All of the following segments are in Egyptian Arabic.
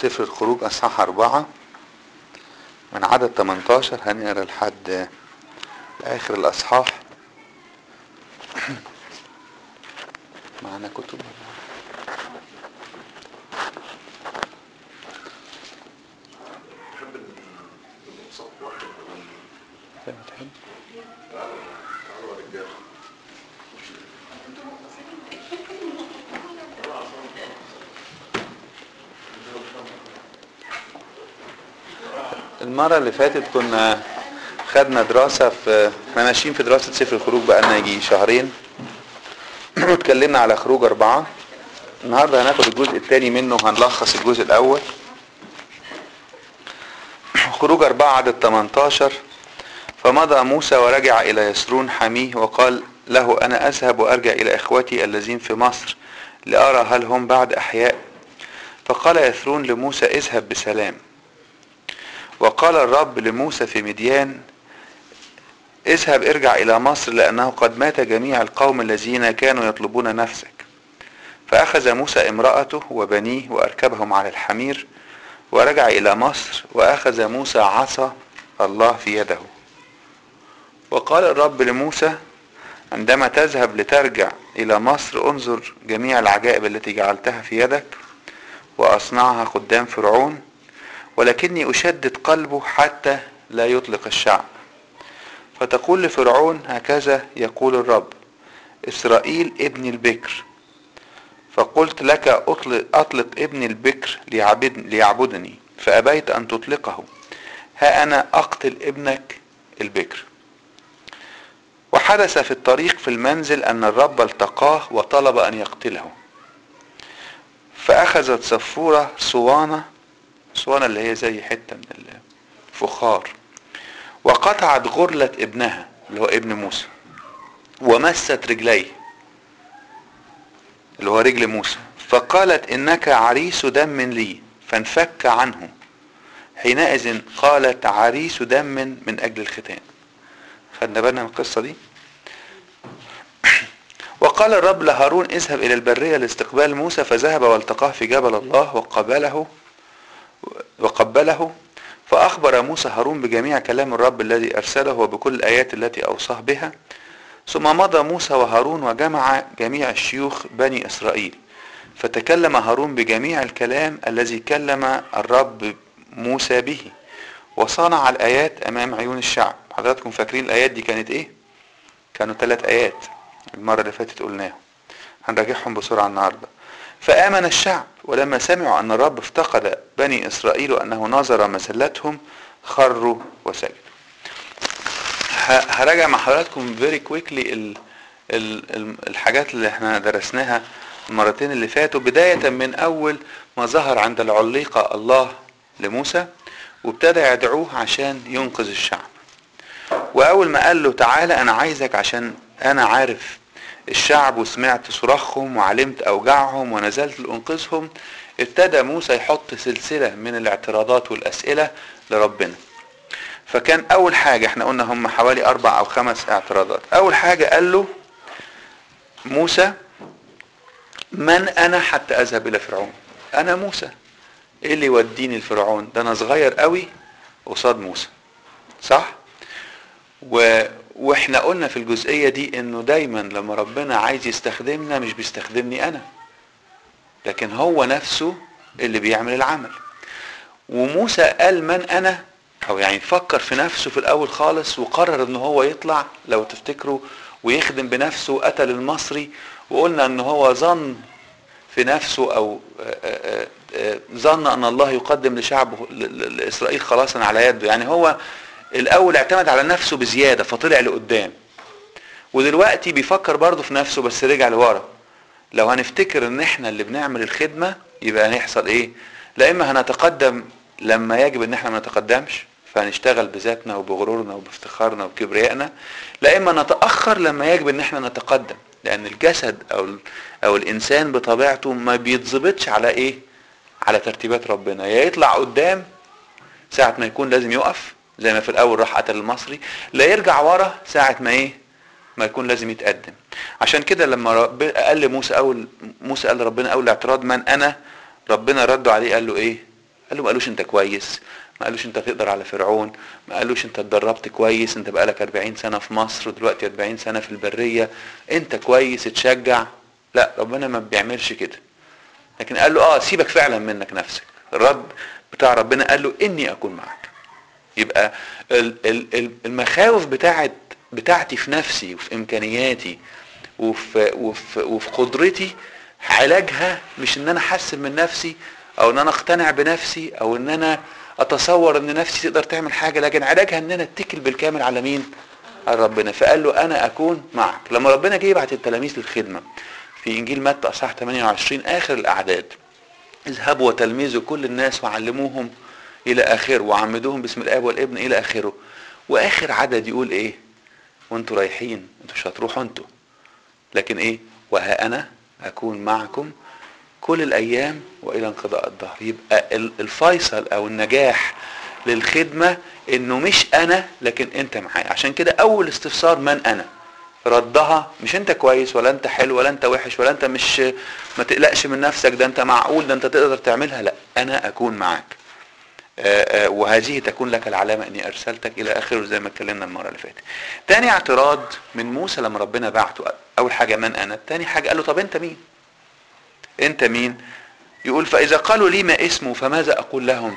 سفر الخروج أصحاح أربعة من عدد 18 هنقرا لحد آخر الأصحاح معنا كتب زي ما تحب المرة اللي فاتت كنا خدنا دراسة في احنا ماشيين في دراسة سفر الخروج بقالنا يجي شهرين واتكلمنا على خروج أربعة النهاردة هناخد الجزء الثاني منه هنلخص الجزء الأول خروج أربعة عدد 18 فمضى موسى ورجع إلى يسرون حميه وقال له أنا أذهب وأرجع إلى إخوتي الذين في مصر لأرى هل هم بعد أحياء فقال يثرون لموسى اذهب بسلام وقال الرب لموسى في مديان اذهب ارجع إلى مصر لأنه قد مات جميع القوم الذين كانوا يطلبون نفسك فأخذ موسى امرأته وبنيه وأركبهم على الحمير ورجع إلى مصر وأخذ موسى عصا الله في يده وقال الرب لموسى عندما تذهب لترجع إلى مصر انظر جميع العجائب التي جعلتها في يدك وأصنعها قدام فرعون ولكني أشدد قلبه حتى لا يطلق الشعب فتقول لفرعون هكذا يقول الرب إسرائيل ابن البكر فقلت لك أطلق, أطلق ابن البكر ليعبد ليعبدني فأبيت أن تطلقه ها أنا أقتل ابنك البكر وحدث في الطريق في المنزل أن الرب التقاه وطلب أن يقتله فأخذت صفورة صوانة صوانة اللي هي زي حتة من الفخار وقطعت غرلة ابنها اللي هو ابن موسى ومست رجليه اللي هو رجل موسى فقالت انك عريس دم لي فانفك عنه حينئذ قالت عريس دم من اجل الختان خدنا بالنا من القصه دي وقال الرب لهارون اذهب الى البريه لاستقبال موسى فذهب والتقاه في جبل الله وقبله وقبله فأخبر موسى هارون بجميع كلام الرب الذي أرسله وبكل الآيات التي أوصاه بها ثم مضى موسى وهارون وجمع جميع الشيوخ بني إسرائيل فتكلم هارون بجميع الكلام الذي كلم الرب موسى به وصنع الآيات أمام عيون الشعب حضراتكم فاكرين الآيات دي كانت إيه؟ كانوا ثلاث آيات المرة اللي فاتت قلناهم هنراجعهم بسرعة النهارده فآمن الشعب ولما سمعوا أن الرب افتقد بني إسرائيل وأنه نظر مزلتهم خروا وسجدوا هراجع مع حضراتكم فيري كويكلي الحاجات اللي احنا درسناها المرتين اللي فاتوا بداية من أول ما ظهر عند العليقة الله لموسى وابتدى يدعوه عشان ينقذ الشعب وأول ما قال له تعالى أنا عايزك عشان أنا عارف الشعب وسمعت صراخهم وعلمت اوجاعهم ونزلت لانقذهم ابتدى موسى يحط سلسله من الاعتراضات والاسئله لربنا فكان اول حاجه احنا قلنا هم حوالي اربع او خمس اعتراضات اول حاجه قال له موسى من انا حتى اذهب الى فرعون انا موسى ايه اللي يوديني لفرعون ده انا صغير قوي قصاد موسى صح و واحنا قلنا في الجزئية دي انه دايما لما ربنا عايز يستخدمنا مش بيستخدمني انا لكن هو نفسه اللي بيعمل العمل وموسى قال من انا او يعني فكر في نفسه في الاول خالص وقرر ان هو يطلع لو تفتكروا ويخدم بنفسه قتل المصري وقلنا ان هو ظن في نفسه او ظن ان الله يقدم لشعبه لاسرائيل خلاصا على يده يعني هو الاول اعتمد على نفسه بزيادة فطلع لقدام ودلوقتي بيفكر برضه في نفسه بس رجع لورا لو هنفتكر ان احنا اللي بنعمل الخدمة يبقى هنحصل ايه لا اما هنتقدم لما يجب ان احنا ما نتقدمش فهنشتغل بذاتنا وبغرورنا وبافتخارنا وبكبريائنا لا اما نتاخر لما يجب ان احنا نتقدم لان الجسد او او الانسان بطبيعته ما بيتظبطش على ايه على ترتيبات ربنا يا يطلع قدام ساعة ما يكون لازم يقف زي ما في الاول راح قتل المصري لا يرجع ورا ساعة ما ايه ما يكون لازم يتقدم عشان كده لما رب قال لموسى اول موسى قال لربنا اول اعتراض من انا ربنا ردوا عليه قال له ايه قال له ما قالوش انت كويس ما قالوش انت تقدر على فرعون ما قالوش انت اتدربت كويس انت بقالك 40 سنه في مصر ودلوقتي 40 سنه في البريه انت كويس اتشجع لا ربنا ما بيعملش كده لكن قال له اه سيبك فعلا منك نفسك الرد بتاع ربنا قال له اني اكون معك يبقى ال- ال- ال- المخاوف بتاعت بتاعتي في نفسي وفي امكانياتي وفي وفي وفي قدرتي علاجها مش ان انا احسن من نفسي او ان انا اقتنع بنفسي او ان انا اتصور ان نفسي تقدر تعمل حاجه لكن علاجها ان انا اتكل بالكامل على مين؟ على ربنا فقال له انا اكون معك لما ربنا جه يبعت التلاميذ للخدمه في انجيل متى اصحاح 28 اخر الاعداد اذهبوا وتلميذوا كل الناس وعلموهم الى اخره وعمدوهم باسم الاب والابن الى اخره واخر عدد يقول ايه وانتوا رايحين انتوا مش هتروحوا انتوا لكن ايه وها انا اكون معكم كل الايام والى انقضاء الدهر يبقى ال- الفيصل او النجاح للخدمه انه مش انا لكن انت معايا عشان كده اول استفسار من انا ردها مش انت كويس ولا انت حلو ولا انت وحش ولا انت مش ما تقلقش من نفسك ده انت معقول ده انت تقدر تعملها لا انا اكون معاك آه، آه، وهذه تكون لك العلامة اني ارسلتك الى اخره زي ما اتكلمنا المرة اللي فاتت تاني اعتراض من موسى لما ربنا بعته اول حاجة من انا تاني حاجة قال له طب انت مين انت مين يقول فاذا قالوا لي ما اسمه فماذا اقول لهم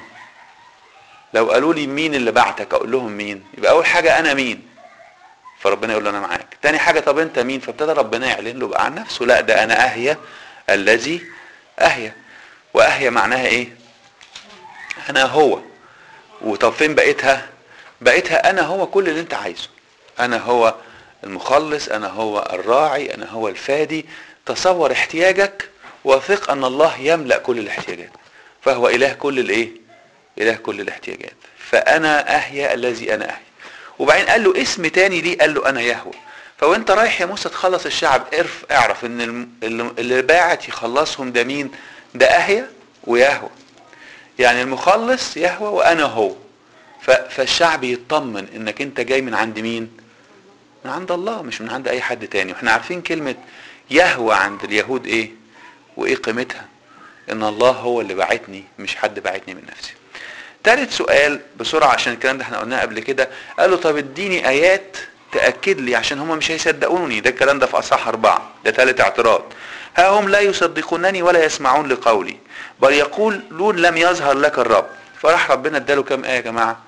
لو قالوا لي مين اللي بعتك اقول لهم مين يبقى اول حاجة انا مين فربنا يقول له انا معاك تاني حاجة طب انت مين فابتدى ربنا يعلن له بقى عن نفسه لا ده انا اهيا الذي اهيا واهيا معناها ايه انا هو وطب فين بقيتها بقيتها انا هو كل اللي انت عايزه انا هو المخلص انا هو الراعي انا هو الفادي تصور احتياجك وثق ان الله يملا كل الاحتياجات فهو اله كل الايه اله كل الاحتياجات فانا احيا الذي انا احيا وبعدين قال له اسم تاني ليه قال له انا يهوه فوانت رايح يا موسى تخلص الشعب اعرف اعرف ان الم- اللي اللي باعت يخلصهم ده مين ده اهيا ويهوه يعني المخلص يهوى وانا هو ف- فالشعب يطمن انك انت جاي من عند مين من عند الله مش من عند اي حد تاني واحنا عارفين كلمة يهوى عند اليهود ايه وايه قيمتها ان الله هو اللي بعتني مش حد بعتني من نفسي تالت سؤال بسرعة عشان الكلام ده احنا قلناه قبل كده قال له طب اديني ايات تأكد لي عشان هم مش هيصدقوني ده الكلام ده في اصحاح اربعة ده تالت اعتراض ها هم لا يصدقونني ولا يسمعون لقولي بل يقولون لم يظهر لك الرب فراح ربنا اداله كام ايه يا جماعة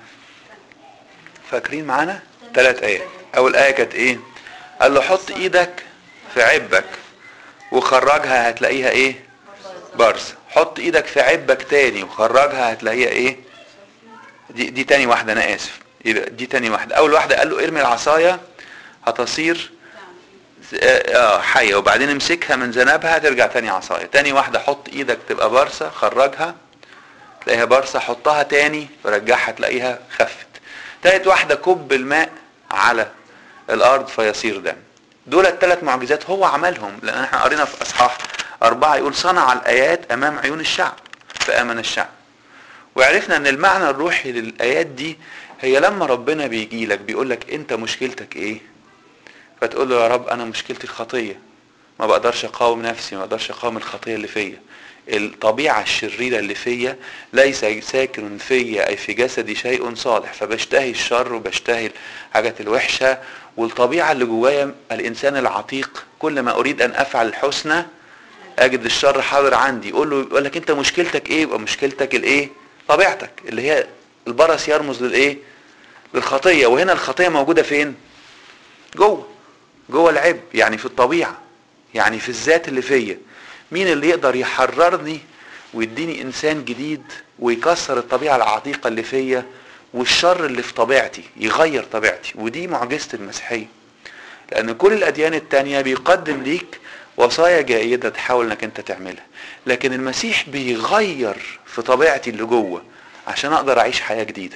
فاكرين معانا ثلاث ايات اول ايه كانت ايه قال له حط ايدك في عبك وخرجها هتلاقيها ايه برص حط ايدك في عبك تاني وخرجها هتلاقيها ايه دي, دي تاني واحدة انا اسف يبقى دي تاني واحدة اول واحدة قال له ارمي العصاية هتصير اه آه، حية وبعدين امسكها من ذنبها ترجع تاني عصاية تاني واحدة حط ايدك تبقى برصة خرجها تلاقيها برصة حطها تاني ورجعها تلاقيها خفت تالت واحدة كب الماء على الارض فيصير دم دول الثلاث معجزات هو عملهم لان احنا قرينا في اصحاح اربعة يقول صنع الايات امام عيون الشعب فامن الشعب وعرفنا ان المعنى الروحي للايات دي هي لما ربنا بيجي لك بيقول لك انت مشكلتك ايه فتقول له يا رب انا مشكلتي الخطيه ما بقدرش اقاوم نفسي ما بقدرش اقاوم الخطيه اللي فيا الطبيعه الشريره اللي فيا ليس ساكن فيا اي في جسدي شيء صالح فبشتهي الشر وبشتهي الحاجات الوحشه والطبيعه اللي جوايا الانسان العتيق كل ما اريد ان افعل الحسنى اجد الشر حاضر عندي يقول له يقول لك انت مشكلتك ايه يبقى مشكلتك الايه طبيعتك اللي هي البرص يرمز للايه للخطيه وهنا الخطيه موجوده فين جوه جوه العب يعني في الطبيعه يعني في الذات اللي فيا مين اللي يقدر يحررني ويديني انسان جديد ويكسر الطبيعه العتيقه اللي فيا والشر اللي في طبيعتي يغير طبيعتي ودي معجزه المسيحيه لان كل الاديان التانية بيقدم ليك وصايا جيدة تحاول انك انت تعملها لكن المسيح بيغير في طبيعتي اللي جوه عشان اقدر اعيش حياة جديدة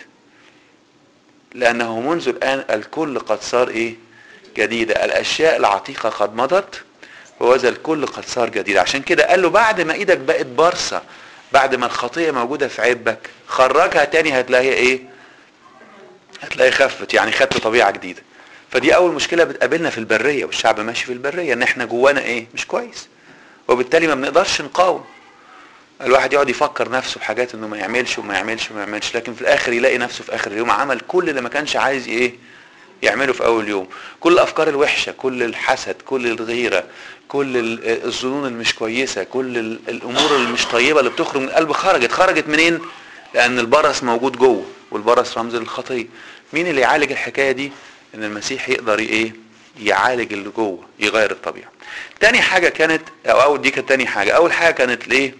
لانه منذ الان الكل قد صار ايه جديدة الاشياء العتيقة قد مضت وهذا الكل قد صار جديد عشان كده قال له بعد ما ايدك بقت بارصة بعد ما الخطية موجودة في عبك خرجها تاني هتلاقيها ايه هتلاقي خفت يعني خدت طبيعة جديدة فدي اول مشكلة بتقابلنا في البرية والشعب ماشي في البرية ان احنا جوانا ايه مش كويس وبالتالي ما بنقدرش نقاوم الواحد يقعد يفكر نفسه بحاجات انه ما يعملش وما يعملش وما يعملش لكن في الاخر يلاقي نفسه في اخر اليوم عمل كل اللي ما كانش عايز ايه يعمله في اول يوم كل الافكار الوحشه كل الحسد كل الغيره كل ال- الظنون المش كويسه كل ال- الامور المش طيبه اللي بتخرج من القلب خرجت خرجت منين لان البرص موجود جوه والبرص رمز للخطيه مين اللي يعالج الحكايه دي ان المسيح يقدر ي- ايه يعالج اللي جوه يغير الطبيعه تاني حاجه كانت او اول دي كانت تاني حاجه اول حاجه كانت الايه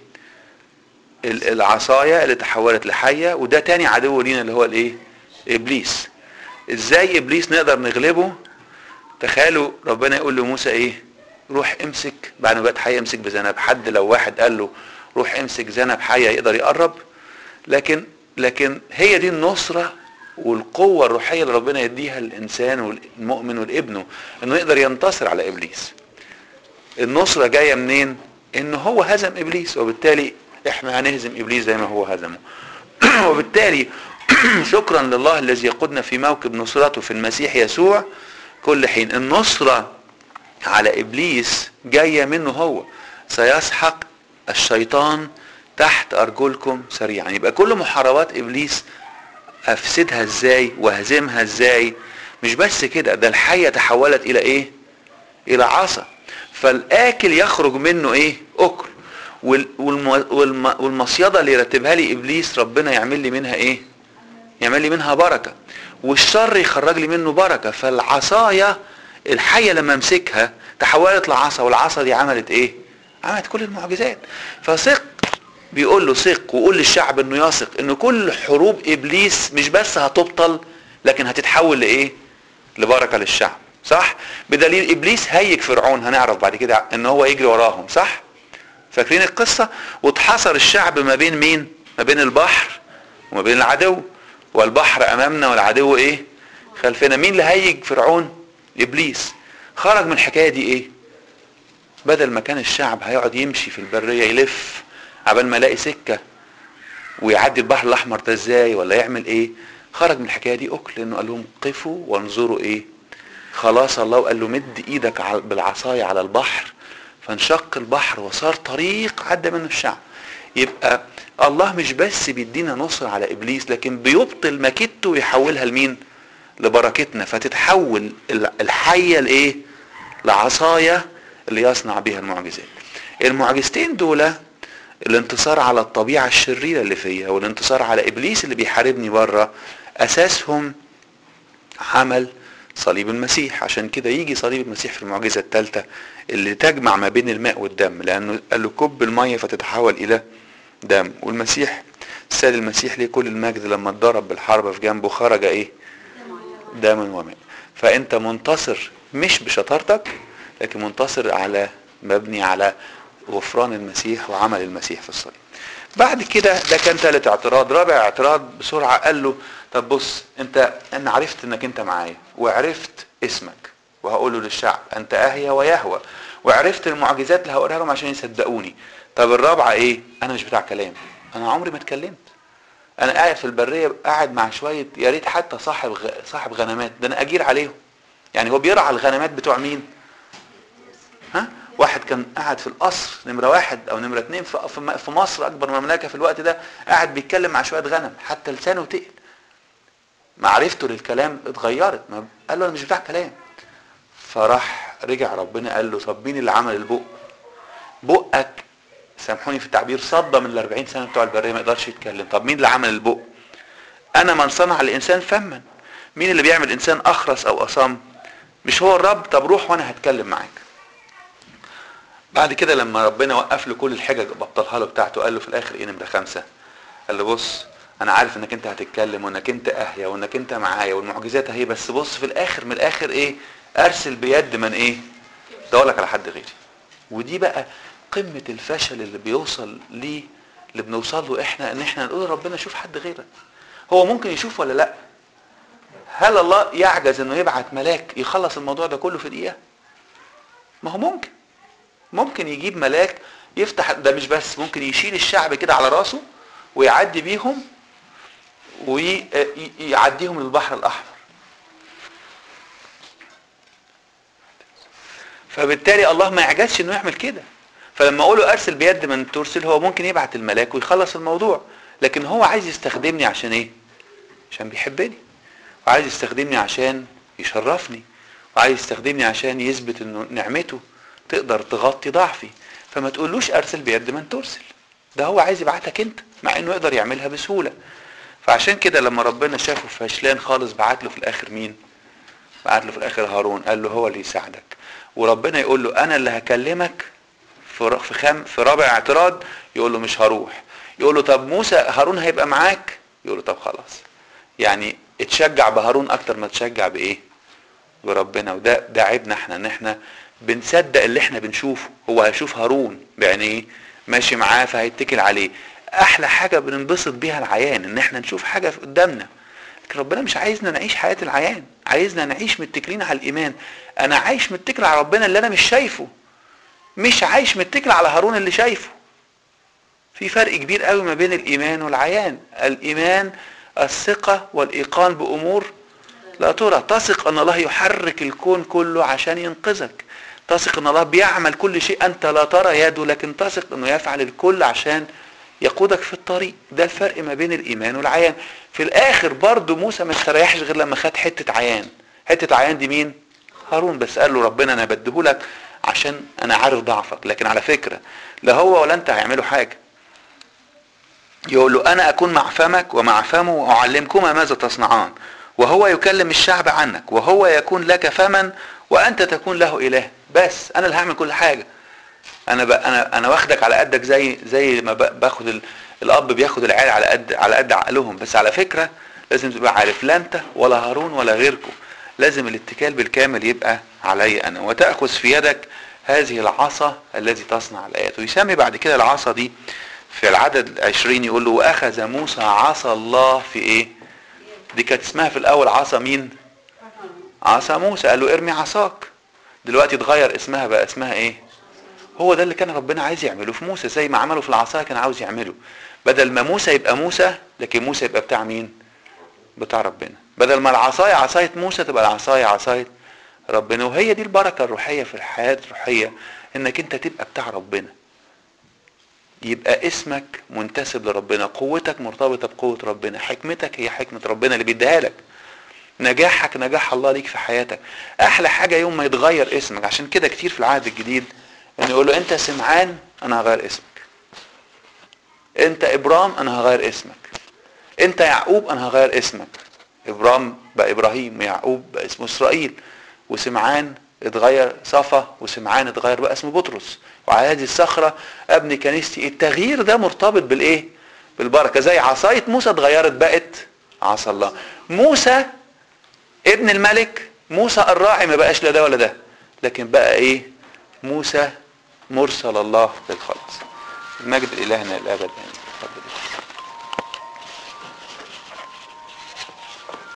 ال- العصايه اللي تحولت لحيه وده تاني عدو لينا اللي هو الايه ابليس ازاي ابليس نقدر نغلبه تخيلوا ربنا يقول لموسى ايه روح امسك بعد ما بقت حيه امسك بذنب حد لو واحد قال له روح امسك ذنب حيه يقدر يقرب لكن لكن هي دي النصره والقوه الروحيه اللي ربنا يديها للانسان والمؤمن والابنه انه يقدر ينتصر على ابليس النصره جايه منين ان هو هزم ابليس وبالتالي احنا هنهزم ابليس زي ما هو هزمه وبالتالي شكرا لله الذي يقودنا في موكب نصرته في المسيح يسوع كل حين النصرة على إبليس جاية منه هو سيسحق الشيطان تحت أرجلكم سريعا يبقى كل محاربات إبليس أفسدها إزاي وهزمها إزاي مش بس كده ده الحية تحولت إلى إيه إلى عصا فالآكل يخرج منه إيه أكل وال- والم- والم- والمصيدة اللي يرتبها لي إبليس ربنا يعمل لي منها إيه يعمل لي منها بركة والشر يخرج لي منه بركة فالعصاية الحية لما امسكها تحولت لعصا والعصا دي عملت ايه عملت كل المعجزات فثق بيقول له ثق وقول للشعب انه يثق ان كل حروب ابليس مش بس هتبطل لكن هتتحول لايه لبركة للشعب صح بدليل ابليس هيج فرعون هنعرف بعد كده ان هو يجري وراهم صح فاكرين القصة واتحصر الشعب ما بين مين ما بين البحر وما بين العدو والبحر امامنا والعدو ايه خلفنا مين اللي هيج فرعون ابليس خرج من الحكايه دي ايه بدل ما كان الشعب هيقعد يمشي في البريه يلف عبال ما يلاقي سكه ويعدي البحر الاحمر ده ازاي ولا يعمل ايه خرج من الحكايه دي اكل لانه قال لهم قفوا وانظروا ايه خلاص الله وقال له مد ايدك على- بالعصايه على البحر فانشق البحر وصار طريق عدى منه الشعب يبقى الله مش بس بيدينا نصر على ابليس لكن بيبطل مكيدته ويحولها لمين لبركتنا فتتحول ال- الحيه لايه لعصايه اللي يصنع بها المعجزات المعجزتين دول الانتصار على الطبيعه الشريره اللي فيا والانتصار على ابليس اللي بيحاربني بره اساسهم عمل صليب المسيح عشان كده يجي صليب المسيح في المعجزه الثالثه اللي تجمع ما بين الماء والدم لانه قال له كب الميه فتتحول الى دم والمسيح السيد المسيح ليه كل المجد لما اتضرب بالحربه في جنبه خرج ايه دما وماء فانت منتصر مش بشطارتك لكن منتصر على مبني على غفران المسيح وعمل المسيح في الصليب بعد كده ده كان ثالث اعتراض رابع اعتراض بسرعه قال له طب بص انت انا عرفت انك انت معايا وعرفت اسمك وهقوله للشعب انت اهيا ويهوى وعرفت المعجزات اللي هقولها لهم عشان يصدقوني طب الرابعه ايه انا مش بتاع كلام انا عمري ما اتكلمت انا قاعد في البريه قاعد مع شويه يا ريت حتى صاحب غ... صاحب غنمات ده انا اجير عليهم يعني هو بيرعى الغنمات بتوع مين ها واحد كان قاعد في القصر نمره واحد او نمره اتنين في في- في مصر اكبر مملكه في الوقت ده قاعد بيتكلم مع شويه غنم حتى لسانه تقل معرفته للكلام اتغيرت ما قال له انا مش بتاع كلام فراح رجع ربنا قال له طب مين اللي عمل البق بقك سامحوني في التعبير صدى من ال 40 سنه بتوع البريه ما يقدرش يتكلم طب مين اللي عمل البق انا من صنع الانسان فما مين اللي بيعمل انسان اخرس او اصم مش هو الرب طب روح وانا هتكلم معاك بعد كده لما ربنا وقف له كل الحجج بطلها له بتاعته قال له في الاخر ايه نمره خمسه قال له بص انا عارف انك انت هتتكلم وانك انت اهيا وانك انت معايا والمعجزات اهي بس بص في الاخر من الاخر ايه ارسل بيد من ايه دور لك على حد غيري ودي بقى قمه الفشل اللي بيوصل ليه اللي بنوصل له احنا ان احنا نقول لربنا شوف حد غيرك هو ممكن يشوف ولا لا هل الله يعجز انه يبعت ملاك يخلص الموضوع ده كله في دقيقه ما هو ممكن ممكن يجيب ملاك يفتح ده مش بس ممكن يشيل الشعب كده على راسه ويعدي بيهم ويعديهم للبحر الاحمر فبالتالي الله ما يعجزش انه يعمل كده فلما اقول له ارسل بيد من ترسل هو ممكن يبعت الملاك ويخلص الموضوع لكن هو عايز يستخدمني عشان ايه عشان بيحبني وعايز يستخدمني عشان يشرفني وعايز يستخدمني عشان يثبت انه نعمته تقدر تغطي ضعفي فما تقولوش ارسل بيد من ترسل ده هو عايز يبعتك انت مع انه يقدر يعملها بسهوله فعشان كده لما ربنا شافه فشلان خالص بعت له في الاخر مين بعت له في الاخر هارون قال له هو اللي يساعدك وربنا يقول له انا اللي هكلمك في في خام في رابع اعتراض يقول له مش هروح يقول له طب موسى هارون هيبقى معاك يقول له طب خلاص يعني اتشجع بهارون اكتر ما تشجع بايه بربنا وده ده عيبنا احنا ان احنا بنصدق اللي احنا بنشوفه هو هيشوف هارون بعينيه ماشي معاه فهيتكل عليه احلى حاجه بننبسط بيها العيان ان احنا نشوف حاجه في قدامنا لكن ربنا مش عايزنا نعيش حياه العيان عايزنا نعيش متكلين على الايمان انا عايش متكل على ربنا اللي انا مش شايفه مش عايش متكل على هارون اللي شايفه في فرق كبير قوي ما بين الايمان والعيان الايمان الثقه والايقان بامور لا ترى تثق ان الله يحرك الكون كله عشان ينقذك تثق ان الله بيعمل كل شيء انت لا ترى يده لكن تثق انه يفعل الكل عشان يقودك في الطريق ده الفرق ما بين الايمان والعيان في الاخر برضه موسى ما استريحش غير لما خد حته عيان حته عيان دي مين هارون بس قال له ربنا انا بديهولك عشان انا عارف ضعفك لكن على فكره لا هو ولا انت هيعملوا حاجه يقول له انا اكون مع فمك ومع فمه واعلمكما ماذا تصنعان وهو يكلم الشعب عنك وهو يكون لك فما وانت تكون له اله بس انا اللي هعمل كل حاجه انا ب... انا انا واخدك على قدك زي زي ما ب... باخد ال... الاب بياخد العيال على قد على قد عقلهم بس على فكره لازم تبقى عارف لا انت ولا هارون ولا غيركم لازم الاتكال بالكامل يبقى علي انا وتاخذ في يدك هذه العصا التي تصنع الايات ويسمي بعد كده العصا دي في العدد عشرين يقول له واخذ موسى عصا الله في ايه دي كانت اسمها في الاول عصا مين عصا موسى قال له ارمي عصاك دلوقتي اتغير اسمها بقى اسمها ايه هو ده اللي كان ربنا عايز يعمله في موسى زي ما عمله في العصا كان عاوز يعمله بدل ما موسى يبقى موسى لكن موسى يبقى بتاع مين بتاع ربنا بدل ما العصاية عصاية موسى تبقى العصاية عصاية ربنا وهي دي البركة الروحية في الحياة الروحية انك انت تبقى بتاع ربنا يبقى اسمك منتسب لربنا قوتك مرتبطة بقوة ربنا حكمتك هي حكمة ربنا اللي بيديها لك نجاحك نجاح الله ليك في حياتك احلى حاجة يوم ما يتغير اسمك عشان كده كتير في العهد الجديد ان يقول له انت سمعان انا هغير اسمك انت ابرام انا هغير اسمك انت يعقوب انا هغير اسمك ابرام بقى ابراهيم ويعقوب بقى اسمه اسرائيل وسمعان اتغير صفا وسمعان اتغير بقى اسمه بطرس وعلى هذه الصخره ابني كنيستي التغيير ده مرتبط بالايه بالبركه زي عصايه موسى اتغيرت بقت عصا الله موسى ابن الملك موسى الراعي ما بقاش لا ده ولا ده لكن بقى ايه موسى مرسل الله للخلاص المجد الالهنا الابد يعني